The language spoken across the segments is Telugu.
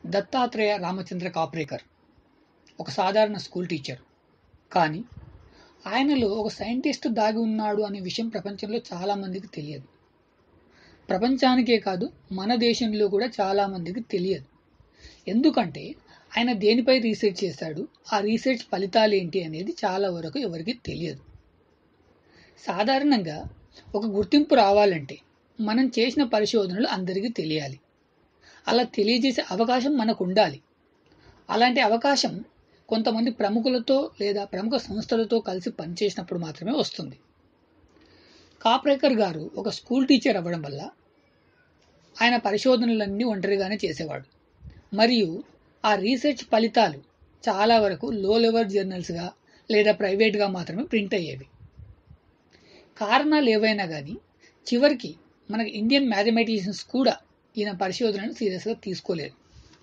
దత్తాత్రేయ రామచంద్ర కాప్రేకర్ ఒక సాధారణ స్కూల్ టీచర్ కానీ ఆయనలో ఒక సైంటిస్ట్ దాగి ఉన్నాడు అనే విషయం ప్రపంచంలో చాలామందికి తెలియదు ప్రపంచానికే కాదు మన దేశంలో కూడా చాలామందికి తెలియదు ఎందుకంటే ఆయన దేనిపై రీసెర్చ్ చేశాడు ఆ రీసెర్చ్ ఫలితాలు ఏంటి అనేది చాలా వరకు ఎవరికి తెలియదు సాధారణంగా ఒక గుర్తింపు రావాలంటే మనం చేసిన పరిశోధనలు అందరికీ తెలియాలి అలా తెలియజేసే అవకాశం మనకు ఉండాలి అలాంటి అవకాశం కొంతమంది ప్రముఖులతో లేదా ప్రముఖ సంస్థలతో కలిసి పనిచేసినప్పుడు మాత్రమే వస్తుంది కాప్రేకర్ గారు ఒక స్కూల్ టీచర్ అవ్వడం వల్ల ఆయన పరిశోధనలన్నీ ఒంటరిగానే చేసేవాడు మరియు ఆ రీసెర్చ్ ఫలితాలు చాలా వరకు లో లెవెల్ జర్నల్స్గా లేదా ప్రైవేట్గా మాత్రమే ప్రింట్ అయ్యేవి కారణాలు ఏవైనా కానీ చివరికి మనకి ఇండియన్ మ్యాథమెటిషియన్స్ కూడా ఈయన పరిశోధనను సీరియస్గా తీసుకోలేదు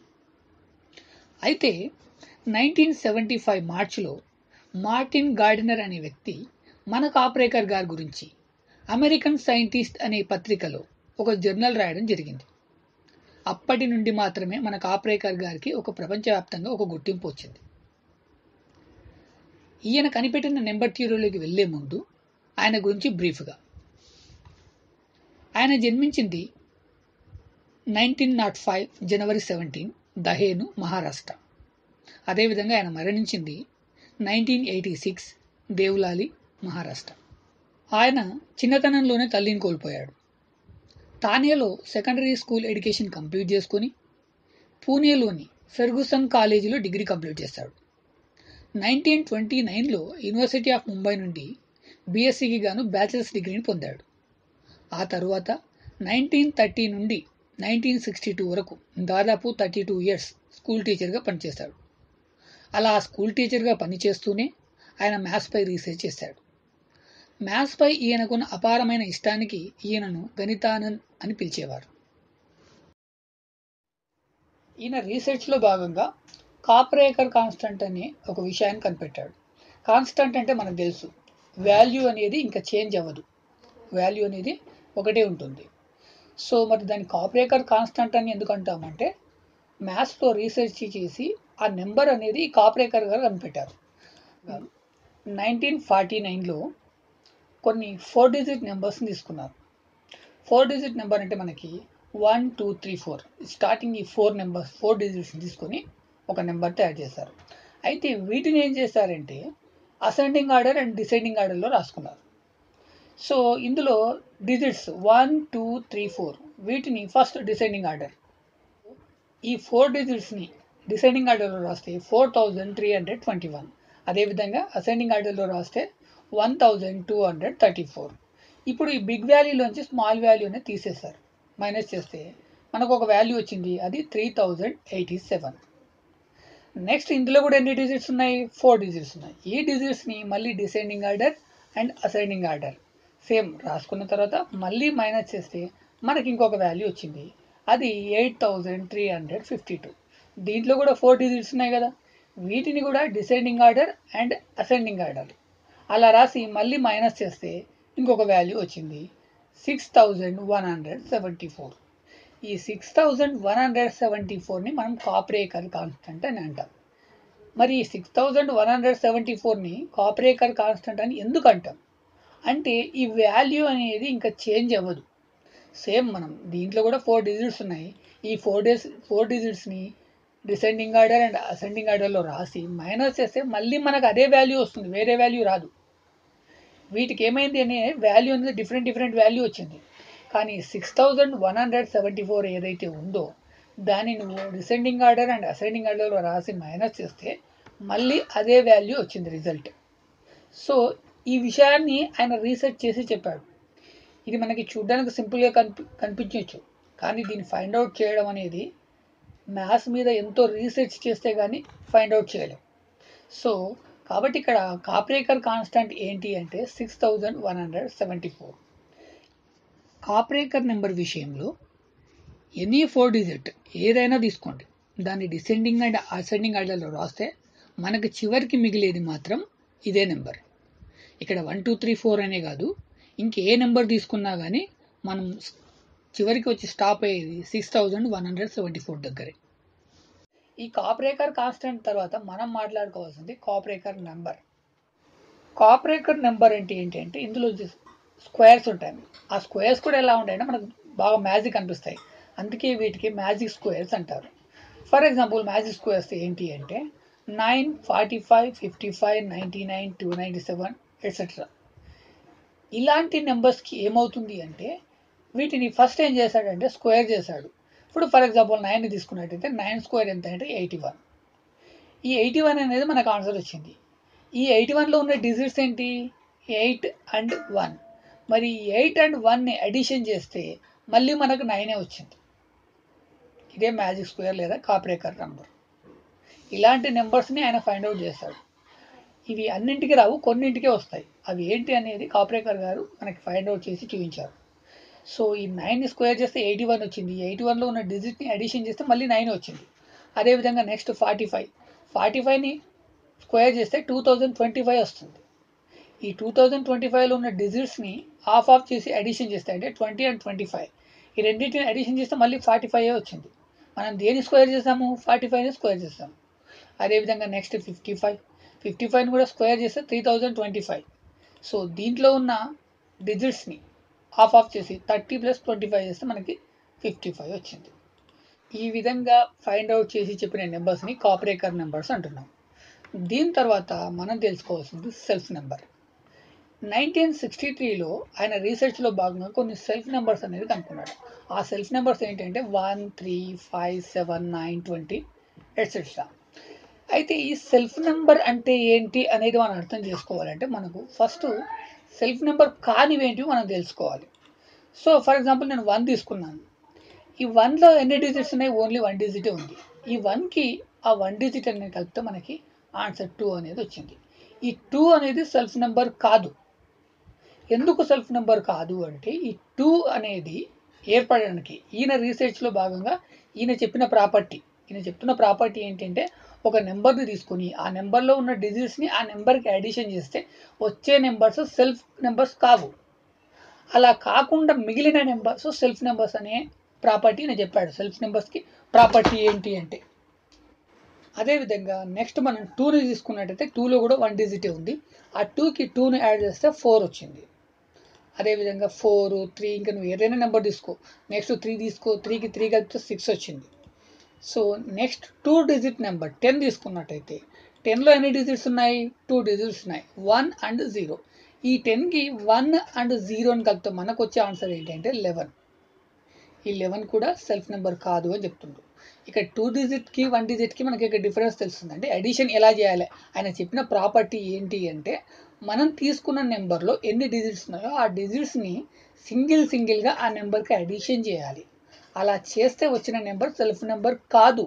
అయితే నైన్టీన్ సెవెంటీ ఫైవ్ మార్చిలో మార్టిన్ గార్డినర్ అనే వ్యక్తి మన కాప్రేకర్ గారి గురించి అమెరికన్ సైంటిస్ట్ అనే పత్రికలో ఒక జర్నల్ రాయడం జరిగింది అప్పటి నుండి మాత్రమే మన కాప్రేకర్ గారికి ఒక ప్రపంచవ్యాప్తంగా ఒక గుర్తింపు వచ్చింది ఈయన కనిపెట్టిన నెంబర్ థియరీలోకి వెళ్లే ముందు ఆయన గురించి బ్రీఫ్గా ఆయన జన్మించింది నైన్టీన్ నాట్ ఫైవ్ జనవరి సెవెంటీన్ దహేను మహారాష్ట్ర అదేవిధంగా ఆయన మరణించింది nineteen eighty six Deolali Maharashtra ఆయన చిన్నతనంలోనే తల్లిని కోల్పోయాడు తానేలో సెకండరీ స్కూల్ ఎడ్యుకేషన్ కంప్లీట్ చేసుకుని పూణేలోని ఫెర్గుసన్ కాలేజీలో డిగ్రీ కంప్లీట్ చేశాడు నైన్టీన్ ట్వంటీ నైన్లో యూనివర్సిటీ ఆఫ్ ముంబై నుండి బీఎస్సీకి గాను బ్యాచిలర్స్ డిగ్రీని పొందాడు ఆ తరువాత నైన్టీన్ థర్టీ నుండి నైన్టీన్ సిక్స్టీ టూ వరకు దాదాపు థర్టీ టూ ఇయర్స్ స్కూల్ టీచర్గా పనిచేశాడు అలా ఆ స్కూల్ టీచర్గా పనిచేస్తూనే ఆయన మ్యాథ్స్పై రీసెర్చ్ చేశాడు మ్యాథ్స్పై ఈయనకున్న అపారమైన ఇష్టానికి ఈయనను గణితానంద్ అని పిలిచేవారు ఈయన రీసెర్చ్లో భాగంగా కాపరేకర్ కాన్స్టంట్ అనే ఒక విషయాన్ని కనిపెట్టాడు కాన్స్టంట్ అంటే మనకు తెలుసు వాల్యూ అనేది ఇంకా చేంజ్ అవ్వదు వాల్యూ అనేది ఒకటే ఉంటుంది సో మరి దాని కాపరేకర్ కాన్స్టంట్ అని ఎందుకు అంటామంటే మ్యాథ్స్లో రీసెర్చ్ చేసి ఆ నెంబర్ అనేది కాపరేకర్ గారు కనిపెట్టారు నైన్టీన్ ఫార్టీ నైన్లో కొన్ని ఫోర్ డిజిట్ నెంబర్స్ని తీసుకున్నారు ఫోర్ డిజిట్ నెంబర్ అంటే మనకి one two three four starting ఈ ఫోర్ నెంబర్స్ ఫోర్ డిజిట్స్ని తీసుకొని ఒక నెంబర్ తయారు చేశారు అయితే వీటిని ఏం చేశారంటే అసెండింగ్ ఆర్డర్ అండ్ డిసెండింగ్ ఆర్డర్లో రాసుకున్నారు సో ఇందులో digits one two three four వీటిని ఫస్ట్ డిసెండింగ్ ఆర్డర్ ఈ ఫోర్ డిజిట్స్ని డిసెండింగ్ ఆర్డర్లో రాస్తే four thousand three hundred twenty one అదేవిధంగా అసెండింగ్ ఆర్డర్లో రాస్తే one thousand two hundred thirty four ఇప్పుడు ఈ బిగ్ వాల్యూలోంచి స్మాల్ వాల్యూని తీసేశారు మైనస్ చేస్తే మనకు ఒక వాల్యూ వచ్చింది అది three thousand eighty seven next ఇందులో కూడా ఎన్ని డిజిట్స్ ఉన్నాయి ఫోర్ డిజిట్స్ ఉన్నాయి ఈ డిజిట్స్ని మళ్ళీ descending order and ascending order same రాసుకున్న తర్వాత మళ్ళీ మైనస్ చేస్తే మనకి ఇంకొక వాల్యూ వచ్చింది అది eight thousand three hundred fifty two దీంట్లో కూడా ఫోర్ డిజిట్స్ ఉన్నాయి కదా వీటిని కూడా descending order and ascending order అలా రాసి మళ్ళీ మైనస్ చేస్తే ఇంకొక వాల్యూ వచ్చింది six thousand one hundred seventy four ఈ six thousand one hundred seventy ఫోర్ని మనం కాపరేకర్ కాన్స్టెంట్ అని అంటాం మరి ఈ six thousand one hundred seventy ఫోర్ని కాపరేకర్ కాన్స్టెంట్ అని ఎందుకు అంటాం అంటే ఈ వాల్యూ అనేది ఇంకా చేంజ్ అవ్వదు సేమ్ మనం దీంట్లో కూడా ఫోర్ డిజిట్స్ ఉన్నాయి ఈ ఫోర్ డేస్ ఫోర్ డిజిట్స్ని డిసెండింగ్ ఆర్డర్ అండ్ అసెండింగ్ ఆర్డర్లో రాసి మైనస్ చేస్తే మళ్ళీ మనకు అదే వాల్యూ వస్తుంది వేరే వాల్యూ రాదు వీటికి ఏమైంది అనే వాల్యూ అనేది డిఫరెంట్ డిఫరెంట్ వాల్యూ వచ్చింది కానీ six thousand one hundred seventy four ఏదైతే ఉందో దాన్ని నువ్వు డిసెండింగ్ ఆర్డర్ అండ్ అసెండింగ్ ఆర్డర్లో రాసి మైనస్ చేస్తే మళ్ళీ అదే వాల్యూ వచ్చింది రిజల్ట్ సో ఈ విషయాన్ని ఆయన రీసెర్చ్ చేసి చెప్పాడు ఇది మనకి చూడడానికి సింపుల్గా కనిపి కనిపించవచ్చు కానీ దీన్ని ఫైండ్ అవుట్ చేయడం అనేది మ్యాథ్స్ మీద ఎంతో రీసెర్చ్ చేస్తే కానీ ఫైండ్ అవుట్ చేయలేం సో కాబట్టి ఇక్కడ కాపరేకర్ కాన్స్టెంట్ ఏంటి అంటే six thousand one hundred seventy four Kaprekar number విషయంలో ఎనీ ఫోర్ డిజిట్ ఏదైనా తీసుకోండి దాన్ని డిసెండింగ్ అండ్ అసెండింగ్ ఆర్డర్లో రాస్తే మనకు చివరికి మిగిలేది మాత్రం ఇదే నెంబర్ ఇక్కడ వన్ టూ త్రీ ఫోర్ అనే కాదు ఇంకే నెంబర్ తీసుకున్నా కానీ మనం చివరికి వచ్చి స్టాప్ అయ్యేది six thousand one hundred seventy four దగ్గరే ఈ కాపరేకర్ కాన్స్టెంట్ తర్వాత మనం మాట్లాడుకోవాల్సింది కాపరేకర్ నెంబర్ కాపరేకర్ నెంబర్ అంటే ఏంటి అంటే ఇందులో స్క్వేర్స్ ఉంటాయి ఆ స్క్వేర్స్ కూడా ఎలా ఉంటాయంటే మనకు బాగా మ్యాజిక్ అనిపిస్తాయి అందుకే వీటికి మ్యాజిక్ స్క్వేర్స్ అంటారు ఫర్ ఎగ్జాంపుల్ మ్యాజిక్ స్క్వేర్స్ ఏంటి అంటే nine forty five fifty five ninety nine two ninety seven etcetera ఇలాంటి నెంబర్స్కి ఏమవుతుంది అంటే వీటిని ఫస్ట్ ఏం చేశాడంటే స్క్వేర్ చేశాడు ఇప్పుడు ఫర్ ఎగ్జాంపుల్ నైన్ తీసుకున్నట్టయితే నైన్ స్క్వేర్ ఎంత అంటే ఎయిటీ వన్ ఈ ఎయిటీ వన్ అనేది మనకు ఆన్సర్ వచ్చింది ఈ ఎయిటీ వన్లో ఉన్న డిజిట్స్ ఏంటి ఎయిట్ అండ్ వన్ మరి ఎయిట్ అండ్ వన్ని అడిషన్ చేస్తే మళ్ళీ మనకు నైనే వచ్చింది ఇదే మ్యాజిక్ స్క్వేర్ లేదా కాపరేకర్ నెంబర్ ఇలాంటి నెంబర్స్ని ఆయన ఫైండ్ అవుట్ చేస్తాడు ఇవి అన్నింటికి రావు కొన్నింటికే వస్తాయి అవి ఏంటి అనేది కాపరేకర్ గారు మనకి ఫైండ్ అవుట్ చేసి చూపించారు సో ఈ నైన్ స్క్వేర్ చేస్తే ఎయిటీ వన్ వచ్చింది ఎయిటీ వన్లో ఉన్న డిజిట్ని అడిషన్ చేస్తే మళ్ళీ నైన్ వచ్చింది అదేవిధంగా నెక్స్ట్ ఫార్టీ ఫైవ్ ఫార్టీ ఫైవ్ని స్క్వేర్ చేస్తే టూ థౌజండ్ ట్వంటీ ఫైవ్ వస్తుంది ఈ టూ థౌజండ్ ట్వంటీ ఫైవ్లో ఉన్న డిజిట్స్ని హాఫ్ ఆఫ్ చేసి అడిషన్ చేస్తే అంటే ట్వంటీ అండ్ ట్వంటీ ఫైవ్ ఈ రెండింటిని అడిషన్ చేస్తే మళ్ళీ ఫార్టీ ఫైవ్ వచ్చింది మనం దేని స్క్వేర్ చేస్తాము ఫార్టీ ఫైవ్ని స్క్వేర్ చేస్తాము అదేవిధంగా నెక్స్ట్ ఫిఫ్టీ ఫైవ్ ఫిఫ్టీ ఫైవ్ని కూడా స్క్వేర్ చేస్తే three thousand twenty five so దీంట్లో ఉన్న డిజిట్స్ని హాఫ్ ఆఫ్ చేసి థర్టీ ప్లస్ ట్వంటీ ఫైవ్ చేస్తే మనకి ఫిఫ్టీ ఫైవ్ వచ్చింది ఈ విధంగా ఫైండ్ అవుట్ చేసి చెప్పిన నెంబర్స్ని కాపరేకర్ నెంబర్స్ అంటున్నాం దీని తర్వాత మనం తెలుసుకోవాల్సింది సెల్ఫ్ నెంబర్ నైన్టీన్ సిక్స్టీ త్రీలో ఆయన రీసెర్చ్లో భాగంగా కొన్ని సెల్ఫ్ నెంబర్స్ అనేది కనుక్కున్నాడు ఆ సెల్ఫ్ నెంబర్స్ ఏంటంటే one three five seven nine twenty etcetera అయితే ఈ సెల్ఫ్ నెంబర్ అంటే ఏంటి అనేది మనం అర్థం చేసుకోవాలంటే మనకు ఫస్ట్ సెల్ఫ్ నెంబర్ కానివేంటివి మనం తెలుసుకోవాలి సో ఫర్ ఎగ్జాంపుల్ నేను వన్ తీసుకున్నాను ఈ వన్లో ఎన్ని డిజిట్స్ ఉన్నాయి ఓన్లీ వన్ డిజిటే ఉంది ఈ వన్కి ఆ వన్ డిజిట్ అనేది కలిపితే మనకి ఆన్సర్ టూ అనేది వచ్చింది ఈ టూ అనేది సెల్ఫ్ నెంబర్ కాదు ఎందుకు సెల్ఫ్ నెంబర్ కాదు అంటే ఈ టూ అనేది ఏర్పడడానికి ఈయన రీసెర్చ్లో భాగంగా ఈయన చెప్పిన ప్రాపర్టీ ఈయన చెప్తున్న ప్రాపర్టీ ఏంటంటే ఒక నెంబర్ని తీసుకొని ఆ నెంబర్లో ఉన్న డిజిట్స్ని ఆ నెంబర్కి అడిషన్ చేస్తే వచ్చే నెంబర్స్ సెల్ఫ్ నెంబర్స్ కావు అలా కాకుండా మిగిలిన నెంబర్స్ సెల్ఫ్ నెంబర్స్ అనే ప్రాపర్టీ నేను చెప్పాడు సెల్ఫ్ నెంబర్స్కి ప్రాపర్టీ ఏంటి అంటే అదేవిధంగా నెక్స్ట్ మనం టూని తీసుకున్నట్టయితే టూలో కూడా వన్ డిజిటే ఉంది ఆ టూకి టూని యాడ్ చేస్తే ఫోర్ వచ్చింది అదేవిధంగా ఫోర్ త్రీ ఇంకా నువ్వు ఏదైనా నెంబర్ తీసుకో నెక్స్ట్ త్రీ తీసుకో త్రీకి త్రీ కలిపితే సిక్స్ వచ్చింది so next two digit number ten తీసుకున్నట్టయితే టెన్లో ఎన్ని డిజిట్స్ ఉన్నాయి టూ డిజిట్స్ ఉన్నాయి వన్ అండ్ జీరో ఈ టెన్కి వన్ అండ్ జీరోని కలిపితే మనకు వచ్చే ఆన్సర్ ఏంటంటే లెవెన్ ఈ లెవెన్ కూడా సెల్ఫ్ నెంబర్ కాదు అని చెప్తుండ్రు ఇక టూ డిజిట్కి వన్ డిజిట్కి మనకి ఇక డిఫరెన్స్ తెలుస్తుంది అంటే అడిషన్ ఎలా చేయాలి ఆయన చెప్పిన ప్రాపర్టీ ఏంటి అంటే మనం తీసుకున్న నెంబర్లో ఎన్ని డిజిట్స్ ఉన్నాయో ఆ డిజిట్స్ని సింగిల్ సింగిల్గా ఆ నెంబర్కి అడిషన్ చేయాలి అలా చేస్తే వచ్చిన నెంబర్ సెల్ఫ్ నెంబర్ కాదు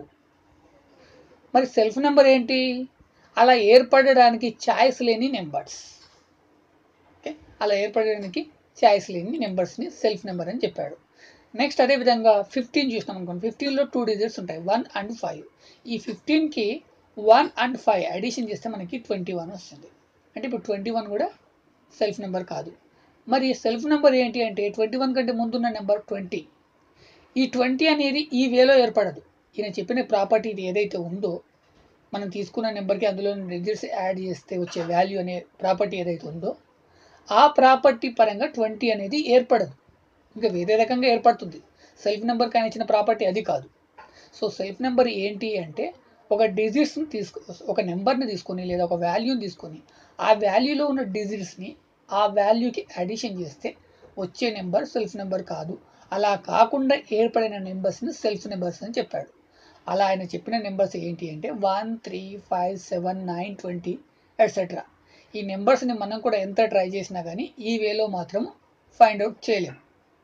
మరి సెల్ఫ్ నెంబర్ ఏంటి అలా ఏర్పడడానికి ఛాయిస్ లేని నెంబర్స్ ఓకే అలా ఏర్పడడానికి ఛాయిస్ లేని నెంబర్స్ని సెల్ఫ్ నెంబర్ అని చెప్పాడు నెక్స్ట్ అదేవిధంగా ఫిఫ్టీన్ చూసినాం అనుకోండి ఫిఫ్టీన్లో టూ డిజిట్స్ ఉంటాయి వన్ అండ్ ఫైవ్ ఈ ఫిఫ్టీన్కి వన్ అండ్ ఫైవ్ అడిషన్ చేస్తే మనకి ట్వంటీ వన్ వస్తుంది అంటే ఇప్పుడు ట్వంటీ వన్ కూడా సెల్ఫ్ నెంబర్ కాదు మరి సెల్ఫ్ నెంబర్ ఏంటి అంటే ట్వంటీ వన్ కంటే ముందున్న నెంబర్ ట్వంటీ ఈ ట్వంటీ అనేది ఈ వేలో ఏర్పడదు ఈయన చెప్పిన ప్రాపర్టీ ఇది ఏదైతే ఉందో మనం తీసుకున్న నెంబర్కి అందులో డిజిట్స్ యాడ్ చేస్తే వచ్చే వాల్యూ అనే ప్రాపర్టీ ఏదైతే ఉందో ఆ ప్రాపర్టీ పరంగా ట్వంటీ అనేది ఏర్పడదు ఇంకా వేరే రకంగా ఏర్పడుతుంది సెల్ఫ్ నెంబర్ కానీ ఇచ్చిన ప్రాపర్టీ అది కాదు సో సెల్ఫ్ నెంబర్ ఏంటి అంటే ఒక డిజిట్స్ని తీసుకు ఒక నెంబర్ని తీసుకొని లేదా ఒక వాల్యూని తీసుకొని ఆ వాల్యూలో ఉన్న డిజిట్స్ని ఆ వాల్యూకి అడిషన్ చేస్తే వచ్చే నెంబర్ సెల్ఫ్ నెంబర్ కాదు అలా కాకుండా ఏర్పడిన నెంబర్స్ని సెల్ఫ్ నెంబర్స్ అని చెప్పాడు అలా ఆయన చెప్పిన నెంబర్స్ ఏంటి అంటే one three five seven nine twenty etcetera ఈ నెంబర్స్ని మనం కూడా ఎంత ట్రై చేసినా కానీ ఈ వేలో మాత్రం ఫైండ్ అవుట్ చేయలేము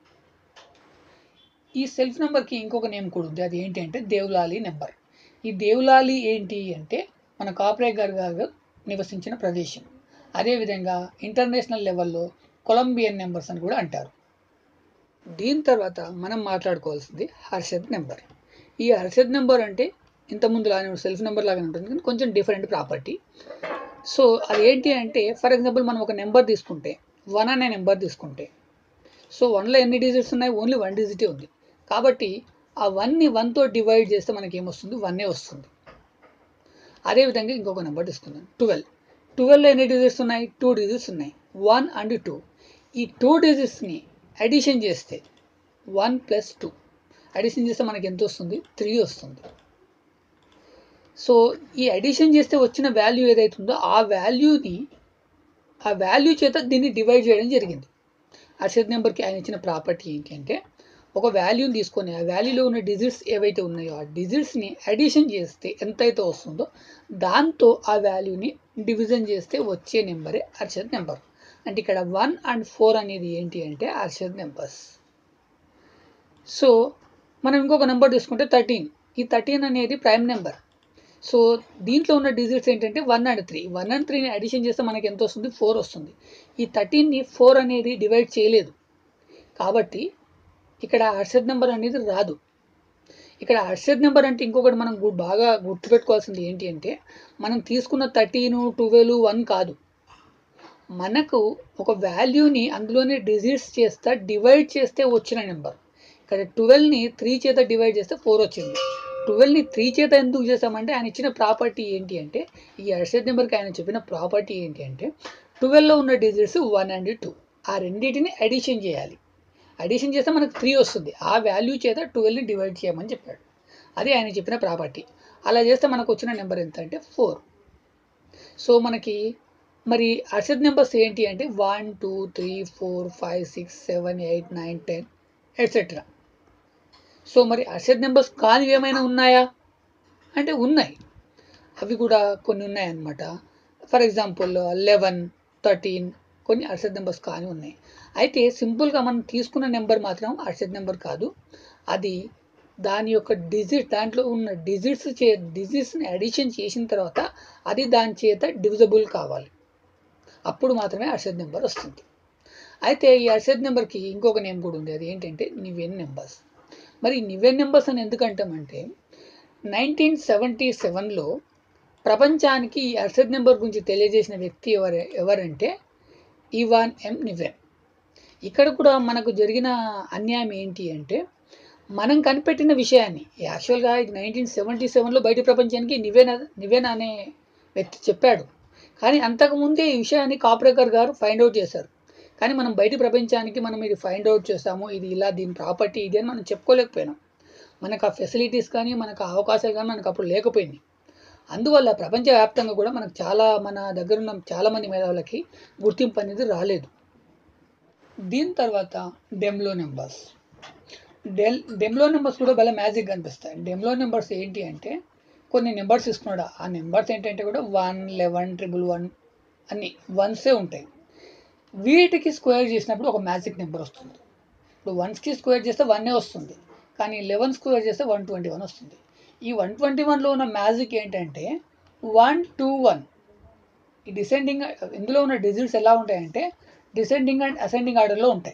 ఈ సెల్ఫ్ నెంబర్కి ఇంకొక నేమ్ కూడా ఉంది అది ఏంటి అంటే దేవులాలి నెంబర్ ఈ దేవులాలి ఏంటి అంటే మన కాపరేగర్ గారు నివసించిన ప్రదేశం అదేవిధంగా ఇంటర్నేషనల్ లెవెల్లో కొలంబియన్ నెంబర్స్ అని కూడా అంటారు దీని తర్వాత మనం మాట్లాడుకోవాల్సింది హర్షద్ నెంబర్ ఈ హర్షద్ నెంబర్ అంటే ఇంతకుముందు లానే సెల్ఫ్ నెంబర్ లాగానే ఉంటుంది కానీ కొంచెం డిఫరెంట్ ప్రాపర్టీ సో అది ఏంటి అంటే ఫర్ ఎగ్జాంపుల్ మనం ఒక నెంబర్ తీసుకుంటే వన్ అనే నెంబర్ తీసుకుంటే సో వన్లో ఎన్ని డిజిట్స్ ఉన్నాయి ఓన్లీ వన్ డిజిటే ఉంది కాబట్టి ఆ వన్ని వన్తో డివైడ్ చేస్తే మనకి ఏమొస్తుంది వన్నే వస్తుంది అదేవిధంగా ఇంకొక నెంబర్ తీసుకుందాం ట్వెల్వ్ ట్వెల్వ్లో ఎన్ని డిజిట్స్ ఉన్నాయి టూ డిజిట్స్ ఉన్నాయి వన్ అండ్ టూ ఈ టూ డిజిట్స్ని అడిషన్ చేస్తే వన్ ప్లస్ టూ అడిషన్ చేస్తే మనకి ఎంత వస్తుంది త్రీ వస్తుంది సో ఈ అడిషన్ చేస్తే వచ్చిన వాల్యూ ఏదైతుందో ఆ వాల్యూని ఆ వాల్యూ చేత దీన్ని డివైడ్ చేయడం జరిగింది అర్షద్ నెంబర్కి ఆయన ఇచ్చిన ప్రాపర్టీ ఏంటి అంటే ఒక వాల్యూని తీసుకొని ఆ వాల్యూలో ఉన్న డిజిట్స్ ఏవైతే ఉన్నాయో ఆ డిజిట్స్ని అడిషన్ చేస్తే ఎంతైతే వస్తుందో దాంతో ఆ వాల్యూని డివిజన్ చేస్తే వచ్చే నెంబరే అర్షద్ నెంబర్ అంటే ఇక్కడ వన్ అండ్ ఫోర్ అనేది ఏంటి అంటే అర్షద్ నెంబర్స్ సో మనం ఇంకొక నెంబర్ తీసుకుంటే థర్టీన్ ఈ థర్టీన్ అనేది ప్రైమ్ నెంబర్ సో దీంట్లో ఉన్న డిజిట్స్ ఏంటంటే one and three one and త్రీని అడిషన్ చేస్తే మనకి ఎంత వస్తుంది ఫోర్ వస్తుంది ఈ థర్టీన్ని ఫోర్ అనేది డివైడ్ చేయలేదు కాబట్టి ఇక్కడ అర్షద్ నెంబర్ అనేది రాదు ఇక్కడ అర్షద్ నెంబర్ అంటే ఇంకొకటి మనం గు- బాగా గుర్తుపెట్టుకోవాల్సింది ఏంటి అంటే మనం తీసుకున్న థర్టీన్ ట్వెల్వ్ వన్ కాదు మనకు ఒక వాల్యూని అందులోనే డిజిట్స్ చేస్తా డివైడ్ చేస్తే వచ్చిన నెంబర్ ఇక్కడ ట్వెల్వ్ని త్రీ చేత డివైడ్ చేస్తే ఫోర్ వచ్చింది ట్వెల్వ్ని త్రీ చేత ఎందుకు చేస్తామంటే ఆయన ఇచ్చిన ప్రాపర్టీ ఏంటి అంటే ఈ అర్షద్ నెంబర్కి ఆయన చెప్పిన ప్రాపర్టీ ఏంటి అంటే ట్వెల్వ్లో ఉన్న డిజిట్స్ వన్ అండ్ టూ ఆ రెండింటిని అడిషన్ చేయాలి అడిషన్ చేస్తే మనకు త్రీ వస్తుంది ఆ వాల్యూ చేత ట్వెల్వ్ని డివైడ్ చేయమని చెప్పాడు అది ఆయన చెప్పిన ప్రాపర్టీ అలా చేస్తే మనకు వచ్చిన నెంబర్ ఎంత అంటే ఫోర్ సో మనకి మరి అర్షద్ నెంబర్స్ ఏంటి అంటే one two three four five six seven eight nine ten etcetera so మరి అర్షద్ నెంబర్స్ కానివి ఏమైనా ఉన్నాయా అంటే ఉన్నాయి అవి కూడా కొన్ని ఉన్నాయన్నమాట ఫర్ ఎగ్జాంపుల్ లెవెన్ థర్టీన్ కొన్ని అర్షద్ నెంబర్స్ కాని ఉన్నాయి అయితే సింపుల్గా మనం తీసుకున్న నెంబర్ మాత్రం అర్షద్ నెంబర్ కాదు అది దాని యొక్క డిజిట్ దాంట్లో ఉన్న డిజిట్స్ చే డిజిట్స్ని అడిషన్ చేసిన తర్వాత అది దాని చేత డివిజబుల్ కావాలి అప్పుడు మాత్రమే అర్షద్ నెంబర్ వస్తుంది అయితే ఈ అర్షద్ నెంబర్కి ఇంకొక నేమ్ కూడా ఉంది అది ఏంటంటే నివెన్ నెంబర్స్ మరి నివెన్ నెంబర్స్ అని ఎందుకంటామంటే నైన్టీన్ సెవెంటీ సెవెన్లో ప్రపంచానికి ఈ అర్షద్ నెంబర్ గురించి తెలియజేసిన వ్యక్తి ఎవరు ఎవరంటే ఇవాన్ ఎం నివెన్ ఇక్కడ కూడా మనకు జరిగిన అన్యాయం ఏంటి అంటే మనం కనిపెట్టిన విషయాన్ని యాక్చువల్గా ఇది నైన్టీన్ సెవెంటీ సెవెన్లో బయట ప్రపంచానికి నివేన నివేన అనే వ్యక్తి చెప్పాడు కానీ అంతకుముందే ఈ విషయాన్ని కాప్రేకర్ గారు ఫైండ్ అవుట్ చేశారు కానీ మనం బయట ప్రపంచానికి మనం ఇది ఫైండ్ అవుట్ చేస్తాము ఇది ఇలా దీని ప్రాపర్టీ ఇది అని మనం చెప్పుకోలేకపోయినాం మనకు ఆ ఫెసిలిటీస్ కానీ మనకు ఆ అవకాశాలు కానీ మనకు అప్పుడు లేకపోయింది అందువల్ల ప్రపంచవ్యాప్తంగా కూడా మనకు చాలా మన దగ్గర ఉన్న చాలా మంది మేధావులకి గుర్తింపు అనేది రాలేదు దీని తర్వాత డెమ్లో నెంబర్స్ డెల్ డెమ్లో నెంబర్స్ కూడా భలే మ్యాజిక్ కనిపిస్తాయి డెమ్లో నెంబర్స్ ఏంటి అంటే కొన్ని నెంబర్స్ ఇస్తున్నాడు ఆ నెంబర్స్ ఏంటంటే కూడా వన్ లెవెన్ ట్రిపుల్ వన్ అన్ని వన్సే ఉంటాయి వీటికి స్క్వేర్ చేసినప్పుడు ఒక మ్యాజిక్ నెంబర్ వస్తుంది ఇప్పుడు వన్స్కి స్క్వేర్ చేస్తే వన్నే వస్తుంది కానీ లెవెన్ స్క్వేర్ చేస్తే వన్ ట్వంటీ వన్ వస్తుంది ఈ వన్ ట్వంటీ వన్లో ఉన్న మ్యాజిక్ ఏంటంటే వన్ టూ వన్ ఈ డిసెండింగ్ ఇందులో ఉన్న డిజిట్స్ ఎలా ఉంటాయంటే డిసెండింగ్ అండ్ అసెండింగ్ ఆర్డర్లో ఉంటాయి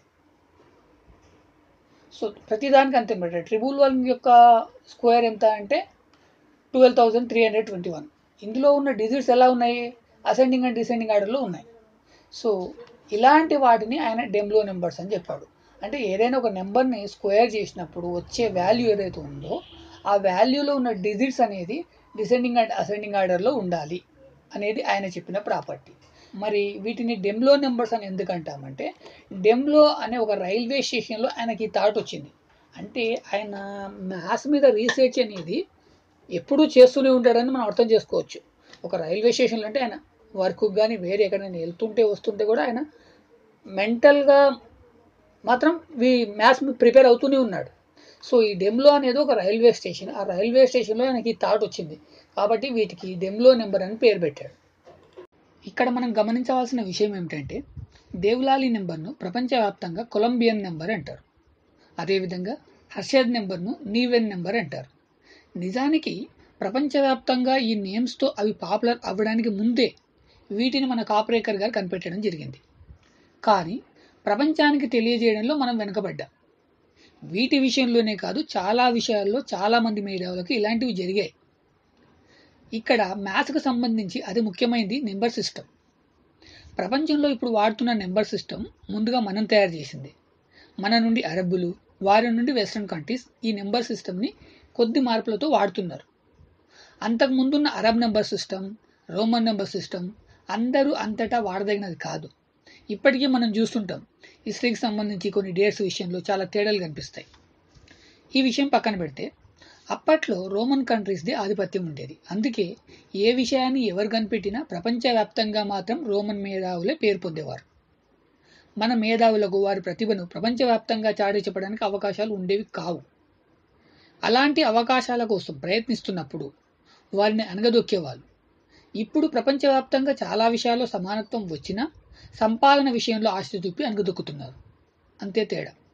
సో ప్రతిదానికి అంతే అనమాట ట్రిబుల్ వన్ యొక్క స్క్వేర్ ఎంత అంటే twelve thousand three hundred twenty one ఇందులో ఉన్న డిజిట్స్ ఎలా ఉన్నాయి అసెండింగ్ అండ్ డిసెండింగ్ ఆర్డర్లో ఉన్నాయి సో ఇలాంటి వాటిని ఆయన డెమ్లో నెంబర్స్ అని చెప్పాడు అంటే ఏదైనా ఒక నెంబర్ని స్క్వేర్ చేసినప్పుడు వచ్చే వాల్యూ ఏదైతే ఉందో ఆ వాల్యూలో ఉన్న డిజిట్స్ అనేది డిసెండింగ్ అండ్ అసెండింగ్ ఆర్డర్లో ఉండాలి అనేది ఆయన చెప్పిన ప్రాపర్టీ మరి వీటిని డెమ్లో నెంబర్స్ అని ఎందుకు అంటామంటే డెమ్లో అనే ఒక రైల్వే స్టేషన్లో ఆయనకి థాట్ వచ్చింది అంటే ఆయన మ్యాథ్స్ మీద రీసెర్చ్ అనేది ఎప్పుడూ చేస్తూనే ఉంటాడని మనం అర్థం చేసుకోవచ్చు ఒక రైల్వే స్టేషన్లో అంటే ఆయన వర్క్ కానీ వేరే ఎక్కడైనా వెళ్తుంటే వస్తుంటే కూడా ఆయన మెంటల్గా మాత్రం వీ మ్యాథ్స్ ప్రిపేర్ అవుతూనే ఉన్నాడు సో ఈ డెమ్లో అనేది ఒక రైల్వే స్టేషన్ ఆ రైల్వే స్టేషన్లో ఆయనకి థాట్ వచ్చింది కాబట్టి వీటికి డెమ్లో నెంబర్ అని పేరు పెట్టాడు ఇక్కడ మనం గమనించవలసిన విషయం ఏమిటంటే దేవ్లాలి నెంబర్ను ప్రపంచవ్యాప్తంగా కొలంబియన్ నెంబర్ అంటారు అదేవిధంగా హర్షద్ నెంబర్ను నీవెన్ నెంబర్ అంటారు నిజానికి ప్రపంచవ్యాప్తంగా ఈ నేమ్స్తో అవి పాపులర్ అవ్వడానికి ముందే వీటిని మన కాపరేకర్ గారు కనిపెట్టడం జరిగింది కానీ ప్రపంచానికి తెలియజేయడంలో మనం వెనుకబడ్డాం వీటి విషయంలోనే కాదు చాలా విషయాల్లో చాలామంది మేధావులకు ఇలాంటివి జరిగాయి ఇక్కడ మ్యాథ్స్కి సంబంధించి అది ముఖ్యమైనది నెంబర్ సిస్టమ్ ప్రపంచంలో ఇప్పుడు వాడుతున్న నెంబర్ సిస్టమ్ ముందుగా మనం తయారు చేసింది మన నుండి అరబ్బులు వారి నుండి వెస్ట్రన్ కంట్రీస్ ఈ నెంబర్ సిస్టమ్ని కొద్ది మార్పులతో వాడుతున్నారు అంతకు ముందున్న Arab number system Roman number system అందరూ అంతటా వాడదగినది కాదు ఇప్పటికీ మనం చూస్తుంటాం హిస్టరీకి సంబంధించి కొన్ని డేట్స్ విషయంలో చాలా తేడాలు కనిపిస్తాయి ఈ విషయం పక్కన పెడితే అప్పట్లో రోమన్ కంట్రీస్ది ఆధిపత్యం ఉండేది అందుకే ఏ విషయాన్ని ఎవరు కనిపెట్టినా ప్రపంచవ్యాప్తంగా మాత్రం రోమన్ మేధావులే పేరు పొందేవారు మన మేధావులకు వారి ప్రతిభను ప్రపంచవ్యాప్తంగా చాటి చెప్పడానికి అవకాశాలు ఉండేవి కావు అలాంటి అవకాశాల కోసం ప్రయత్నిస్తున్నప్పుడు వారిని అనగదొక్కేవాళ్ళు ఇప్పుడు ప్రపంచవ్యాప్తంగా చాలా విషయాల్లో సమానత్వం వచ్చినా సంపాదన విషయంలో ఆస్తి చూపి అనగదొక్కుతున్నారు అంతే తేడా